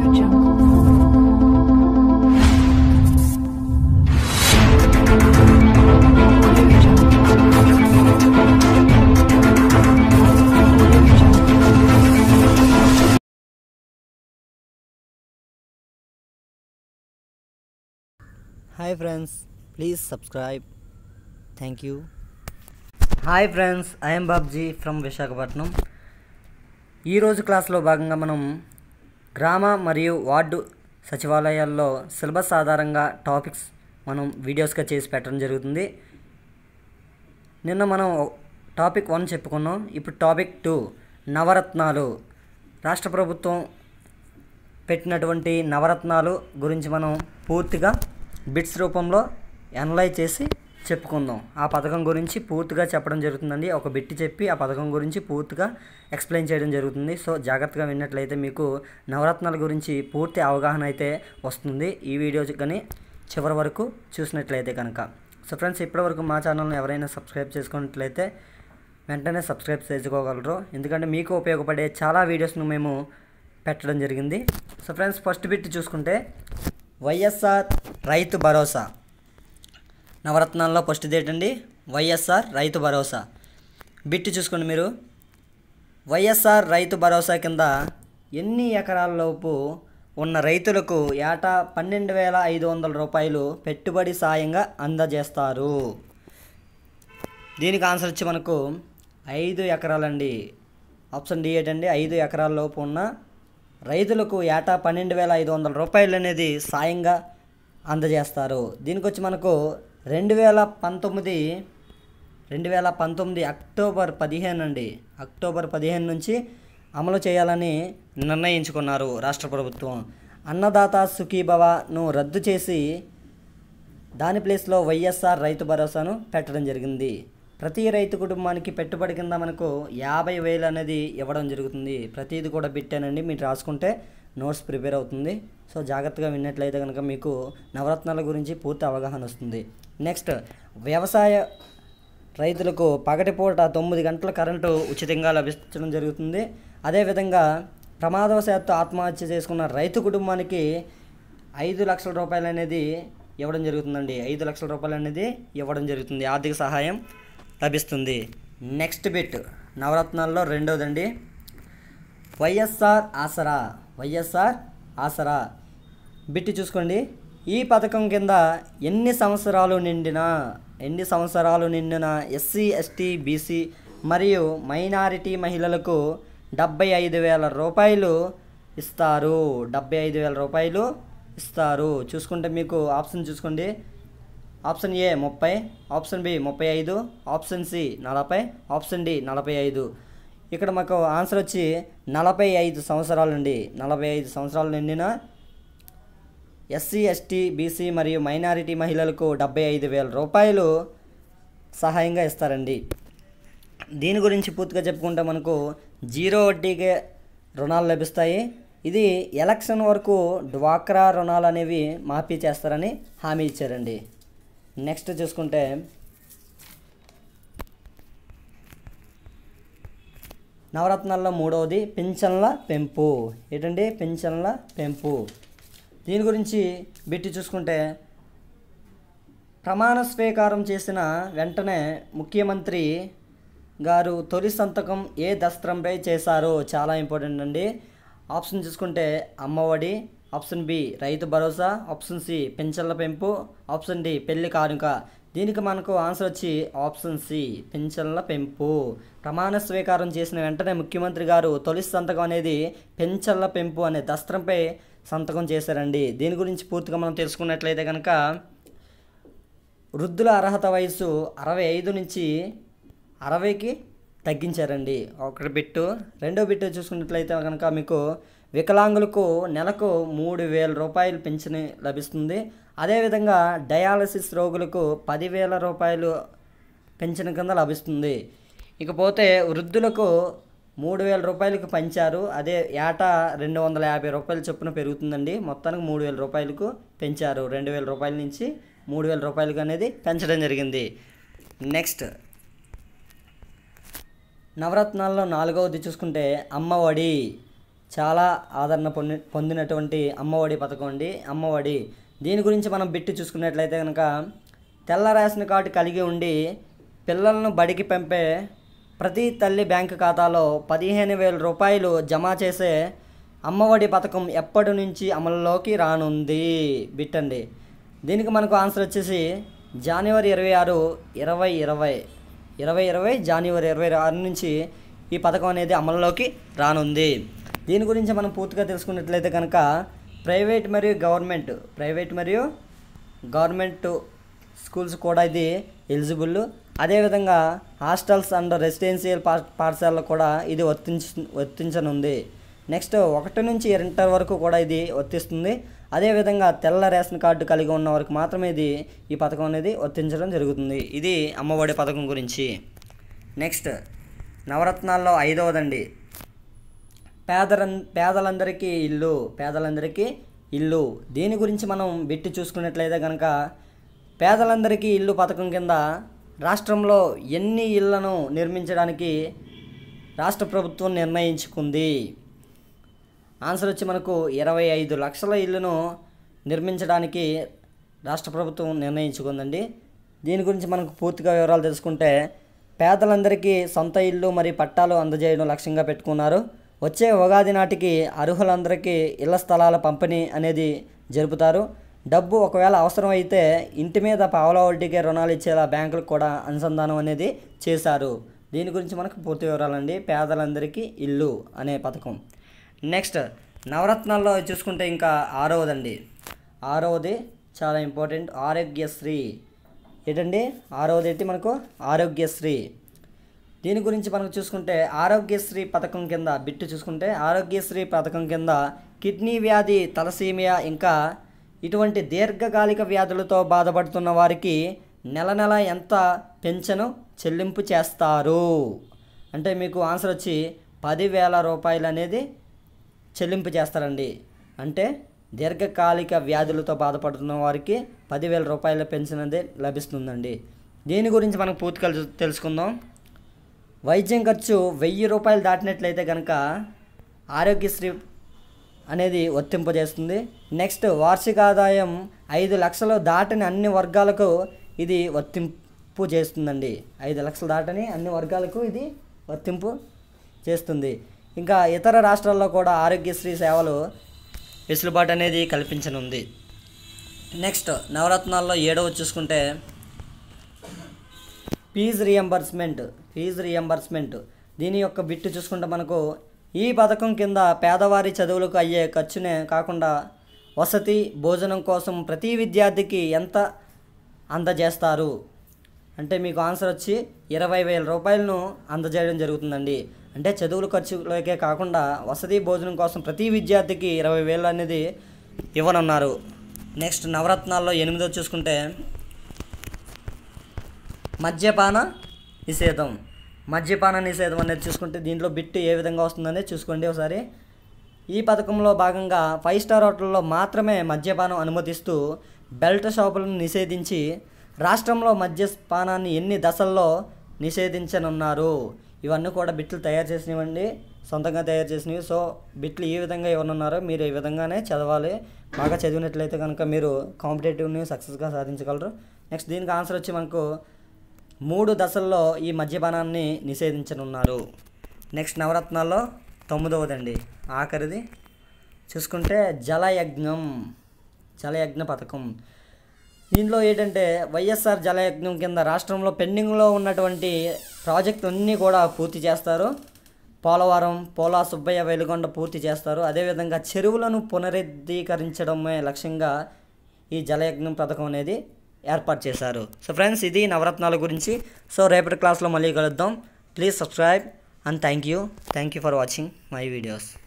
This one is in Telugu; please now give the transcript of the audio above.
Audio Jungle. Audio Jungle. Audio Jungle. Hi friends please subscribe thank you hi friends I'm Babji from Visakhapatnam ఈరోజు క్లాస్లో భాగంగా మనం గ్రామ మరియు వార్డు సచివాలయాల్లో సిలబస్ ఆధారంగా టాపిక్స్ మనం వీడియోస్గా చేసి పెట్టడం జరుగుతుంది నిన్న మనం టాపిక్ వన్ చెప్పుకున్నాం ఇప్పుడు టాపిక్ టూ నవరత్నాలు రాష్ట్ర ప్రభుత్వం పెట్టినటువంటి నవరత్నాలు గురించి మనం పూర్తిగా బిట్స్ రూపంలో అనలైజ్ చేసి చెప్పుకుందాం ఆ పథకం గురించి పూర్తిగా చెప్పడం జరుగుతుందండి ఒక బిట్టి చెప్పి ఆ పథకం గురించి పూర్తిగా ఎక్స్ప్లెయిన్ చేయడం జరుగుతుంది సో జాగ్రత్తగా విన్నట్లయితే మీకు నవరత్నాల గురించి పూర్తి అవగాహన అయితే వస్తుంది ఈ వీడియో కానీ చివరి వరకు చూసినట్లయితే కనుక సో ఫ్రెండ్స్ ఇప్పటివరకు మా ఛానల్ని ఎవరైనా సబ్స్క్రైబ్ చేసుకున్నట్లయితే వెంటనే సబ్స్క్రైబ్ చేసుకోగలరు ఎందుకంటే మీకు ఉపయోగపడే చాలా వీడియోస్ను మేము పెట్టడం జరిగింది సో ఫ్రెండ్స్ ఫస్ట్ బిట్ చూసుకుంటే వైఎస్ఆర్ రైతు భరోసా నవరత్నాల్లో ఫస్ట్ ఏంటండి వైఎస్ఆర్ రైతు భరోసా బిట్ చూసుకోండి మీరు వైఎస్ఆర్ రైతు భరోసా కింద ఎన్ని ఎకరాలలోపు ఉన్న రైతులకు ఏటా పన్నెండు వేల ఐదు వందల రూపాయలు పెట్టుబడి సాయంగా అందజేస్తారు దీనికి ఆన్సర్ వచ్చి మనకు ఐదు ఎకరాలండి ఆప్షన్ డి ఏంటండి ఐదు ఎకరాల లోపు ఉన్న రైతులకు ఏటా పన్నెండు వేల ఐదు వందల రూపాయలు అనేది సాయంగా అందజేస్తారు దీనికి వచ్చి మనకు రెండు వేల పంతొమ్మిది రెండు వేల పంతొమ్మిది అక్టోబర్ పదిహేను అండి అక్టోబర్ పదిహేను నుంచి అమలు చేయాలని నిర్ణయించుకున్నారు రాష్ట్ర ప్రభుత్వం అన్నదాత సుఖీభవను రద్దు చేసి దాని ప్లేస్లో వైఎస్ఆర్ రైతు భరోసాను పెట్టడం జరిగింది ప్రతి రైతు కుటుంబానికి పెట్టుబడి కింద మనకు యాభై వేలు అనేది ఇవ్వడం జరుగుతుంది ప్రతిది కూడా పెట్టానండి మీరు రాసుకుంటే నోట్స్ ప్రిపేర్ అవుతుంది సో జాగ్రత్తగా విన్నట్లయితే కనుక మీకు నవరత్నాల గురించి పూర్తి అవగాహన వస్తుంది నెక్స్ట్ వ్యవసాయ రైతులకు పగటిపూట తొమ్మిది గంటల కరెంటు ఉచితంగా లభించడం జరుగుతుంది అదేవిధంగా ప్రమాదవశాత్తు ఆత్మహత్య చేసుకున్న రైతు కుటుంబానికి ఐదు లక్షల రూపాయలు అనేది ఇవ్వడం జరుగుతుందండి ఐదు లక్షల రూపాయలు అనేది ఇవ్వడం జరుగుతుంది ఆర్థిక సహాయం లభిస్తుంది నెక్స్ట్ బిట్ నవరత్నాల్లో రెండోదండి వైఎస్ఆర్ ఆసరా వైఎస్ఆర్ ఆసరా బిట్టి చూసుకోండి ఈ పథకం కింద ఎన్ని సంవత్సరాలు నిండినా ఎన్ని సంవత్సరాలు నిండిన ఎస్సీ ఎస్టీ బీసీ మరియు మైనారిటీ మహిళలకు డెబ్బై ఐదు వేల రూపాయలు ఇస్తారు డెబ్బై ఐదు వేల రూపాయలు ఇస్తారు చూసుకుంటే మీకు ఆప్షన్ చూసుకోండి ఆప్షన్ ఏ ముప్పై ఆప్షన్ బి ముప్పై ఐదు ఆప్షన్ సి నలభై ఆప్షన్ డి నలభై ఐదు ఇక్కడ మాకు ఆన్సర్ వచ్చి నలభై ఐదు సంవత్సరాలండి నలభై ఐదు సంవత్సరాలు నిండిన ఎస్సీ ఎస్టీ బీసీ మరియు మైనారిటీ మహిళలకు డెబ్బై ఐదు వేల రూపాయలు సహాయంగా ఇస్తారండి దీని గురించి పూర్తిగా చెప్పుకుంటే మనకు జీరో వడ్డీకే రుణాలు లభిస్తాయి ఇది ఎలక్షన్ వరకు డ్వాక్రా రుణాలు అనేవి మాఫీ చేస్తారని హామీ ఇచ్చారండి నెక్స్ట్ చూసుకుంటే నవరత్నాల్లో మూడవది పింఛన్ల పెంపు ఏంటండి పింఛన్ల పెంపు దీని గురించి బిట్టి చూసుకుంటే ప్రమాణ స్వీకారం చేసిన వెంటనే ముఖ్యమంత్రి గారు తొలి సంతకం ఏ దస్త్రంపై చేశారో చాలా ఇంపార్టెంట్ అండి ఆప్షన్ చూసుకుంటే అమ్మఒడి ఆప్షన్ బి రైతు భరోసా ఆప్షన్ సి పెన్షన్ల పెంపు ఆప్షన్ డి పెళ్లి కానుక దీనికి మనకు ఆన్సర్ వచ్చి ఆప్షన్ సి పెన్షన్ల పెంపు ప్రమాణ స్వీకారం చేసిన వెంటనే ముఖ్యమంత్రి గారు తొలి సంతకం అనేది పెన్షన్ల పెంపు అనే దస్త్రంపై సంతకం చేశారండి దీని గురించి పూర్తిగా మనం తెలుసుకున్నట్లయితే కనుక వృద్ధుల అర్హత వయసు అరవై ఐదు నుంచి అరవైకి తగ్గించారండి ఒకటి బిట్టు రెండో బిట్టు చూసుకున్నట్లయితే కనుక మీకు వికలాంగులకు నెలకు మూడు వేల రూపాయలు పెన్షన్ లభిస్తుంది అదేవిధంగా డయాలసిస్ రోగులకు పదివేల రూపాయలు పెన్షన్ కింద లభిస్తుంది ఇకపోతే వృద్ధులకు మూడు వేల రూపాయలకు పెంచారు అదే ఏటా రెండు వందల యాభై రూపాయల చొప్పున పెరుగుతుందండి మొత్తానికి మూడు వేల రూపాయలకు పెంచారు రెండు వేల రూపాయల నుంచి మూడు వేల రూపాయలకు అనేది పెంచడం జరిగింది నెక్స్ట్ నవరత్నాల్లో నాలుగవది చూసుకుంటే అమ్మఒడి చాలా ఆదరణ పొంది పొందినటువంటి అమ్మఒడి పథకం అండి అమ్మఒడి దీని గురించి మనం బిట్టు చూసుకున్నట్లయితే కనుక తెల్ల రేషన్ కార్డు కలిగి ఉండి పిల్లలను బడికి పంపే ప్రతి తల్లి బ్యాంకు ఖాతాలో పదిహేను వేల రూపాయలు జమ చేసే అమ్మఒడి పథకం ఎప్పటి నుంచి అమలులోకి రానుంది బిట్ అండి దీనికి మనకు ఆన్సర్ వచ్చేసి జనవరి ఇరవై ఆరు ఇరవై ఇరవై ఇరవై ఇరవై జనవరి ఇరవై ఆరు నుంచి ఈ పథకం అనేది అమల్లోకి రానుంది దీని గురించి మనం పూర్తిగా తెలుసుకున్నట్లయితే కనుక ప్రైవేట్ మరియు గవర్నమెంట్ ప్రైవేట్ మరియు గవర్నమెంట్ స్కూల్స్ కూడా ఇది ఎలిజిబుల్ అదేవిధంగా హాస్టల్స్ అండ్ రెసిడెన్షియల్ పా పాఠశాలలో కూడా ఇది వర్తించ వర్తించనుంది నెక్స్ట్ ఒకటి నుంచి ఇంటర్ వరకు కూడా ఇది వర్తిస్తుంది అదేవిధంగా తెల్ల రేషన్ కార్డు కలిగి ఉన్న వారికి మాత్రమే ఇది ఈ పథకం అనేది వర్తించడం జరుగుతుంది ఇది అమ్మఒడి పథకం గురించి నెక్స్ట్ నవరత్నాల్లో ఐదవదండి పేదరం పేదలందరికీ ఇల్లు పేదలందరికీ ఇల్లు దీని గురించి మనం బిట్టి చూసుకున్నట్లయితే కనుక పేదలందరికీ ఇల్లు పథకం కింద రాష్ట్రంలో ఎన్ని ఇళ్లను నిర్మించడానికి రాష్ట్ర ప్రభుత్వం నిర్ణయించుకుంది ఆన్సర్ వచ్చి మనకు ఇరవై ఐదు లక్షల ఇల్లును నిర్మించడానికి రాష్ట్ర ప్రభుత్వం నిర్ణయించుకుందండి దీని గురించి మనకు పూర్తిగా వివరాలు తెలుసుకుంటే పేదలందరికీ సొంత ఇల్లు మరియు పట్టాలు అందజేయడం లక్ష్యంగా పెట్టుకున్నారు వచ్చే ఉగాది నాటికి అర్హులందరికీ ఇళ్ల స్థలాల పంపిణీ అనేది జరుపుతారు డబ్బు ఒకవేళ అవసరం అయితే ఇంటి మీద పావలా వడ్డీకే రుణాలు ఇచ్చేలా బ్యాంకులకు కూడా అనుసంధానం అనేది చేశారు దీని గురించి మనకు పూర్తి వివరాలండి పేదలందరికీ ఇల్లు అనే పథకం నెక్స్ట్ నవరత్నాల్లో చూసుకుంటే ఇంకా ఆరవదండి ఆరవది చాలా ఇంపార్టెంట్ ఆరోగ్యశ్రీ ఏంటండి ఆరవది అయితే మనకు ఆరోగ్యశ్రీ దీని గురించి మనకు చూసుకుంటే ఆరోగ్యశ్రీ పథకం కింద బిట్టు చూసుకుంటే ఆరోగ్యశ్రీ పథకం కింద కిడ్నీ వ్యాధి తలసీమియా ఇంకా ఇటువంటి దీర్ఘకాలిక వ్యాధులతో బాధపడుతున్న వారికి నెల నెల ఎంత పెన్షన్ చెల్లింపు చేస్తారు అంటే మీకు ఆన్సర్ వచ్చి పదివేల రూపాయలు అనేది చెల్లింపు చేస్తారండి అంటే దీర్ఘకాలిక వ్యాధులతో బాధపడుతున్న వారికి పదివేల రూపాయల పెన్షన్ అనేది లభిస్తుందండి దీని గురించి మనం పూర్తిగా తెలు- తెలుసుకుందాం వైద్యం ఖర్చు వెయ్యి రూపాయలు దాటినట్లయితే కనుక ఆరోగ్యశ్రీ అనేది వర్తింపజేస్తుంది నెక్స్ట్ వార్షిక ఆదాయం ఐదు లక్షలు దాటని అన్ని వర్గాలకు ఇది వర్తింపు చేస్తుందండి ఐదు లక్షలు దాటని అన్ని వర్గాలకు ఇది వర్తింపు చేస్తుంది ఇంకా ఇతర రాష్ట్రాల్లో కూడా ఆరోగ్యశ్రీ సేవలు వెసులుబాటు అనేది కల్పించనుంది నెక్స్ట్ నవరత్నాల్లో ఏడవ చూసుకుంటే ఫీజు రియంబర్స్మెంట్ ఫీజు రియంబర్స్మెంట్ దీని యొక్క బిట్టు చూసుకుంటే మనకు ఈ పథకం కింద పేదవారి చదువులకు అయ్యే ఖర్చునే కాకుండా వసతి భోజనం కోసం ప్రతి విద్యార్థికి ఎంత అందజేస్తారు అంటే మీకు ఆన్సర్ వచ్చి ఇరవై వేల రూపాయలను అందజేయడం జరుగుతుందండి అంటే చదువుల ఖర్చులకే కాకుండా వసతి భోజనం కోసం ప్రతి విద్యార్థికి ఇరవై వేలు అనేది ఇవ్వనున్నారు నెక్స్ట్ నవరత్నాల్లో ఎనిమిదో చూసుకుంటే మద్యపాన నిషేధం మద్యపాన నిషేధం అనేది చూసుకుంటే దీంట్లో బిట్టు ఏ విధంగా వస్తుందనేది చూసుకోండి ఒకసారి ఈ పథకంలో భాగంగా ఫైవ్ స్టార్ హోటల్లో మాత్రమే మద్యపానం అనుమతిస్తూ బెల్ట్ షాపులను నిషేధించి రాష్ట్రంలో మద్యపానాన్ని ఎన్ని దశల్లో నిషేధించనున్నారు ఇవన్నీ కూడా బిట్లు తయారు చేసినవండి సొంతంగా తయారు చేసినవి సో బిట్లు ఈ విధంగా ఇవ్వనున్నారో మీరు ఈ విధంగానే చదవాలి బాగా చదివినట్లయితే కనుక మీరు కాంపిటేటివ్ని సక్సెస్గా సాధించగలరు నెక్స్ట్ దీనికి ఆన్సర్ వచ్చి మనకు మూడు దశల్లో ఈ మద్యపానాన్ని నిషేధించనున్నారు నెక్స్ట్ నవరత్నాల్లో తొమ్మిదవదండి ఆఖరిది చూసుకుంటే జలయజ్ఞం జలయజ్ఞ పథకం దీనిలో ఏంటంటే వైఎస్ఆర్ జలయజ్ఞం కింద రాష్ట్రంలో పెండింగ్లో ఉన్నటువంటి ప్రాజెక్టు అన్నీ కూడా పూర్తి చేస్తారు పోలవరం పోలా సుబ్బయ్య వెలుగొండ పూర్తి చేస్తారు అదేవిధంగా చెరువులను పునరుద్ధీకరించడమే లక్ష్యంగా ఈ జలయజ్ఞం పథకం అనేది ఏర్పాటు చేశారు సో ఫ్రెండ్స్ ఇది నవరత్నాల గురించి సో రేపటి క్లాస్లో మళ్ళీ కలుద్దాం please subscribe and thank you thank you for watching my videos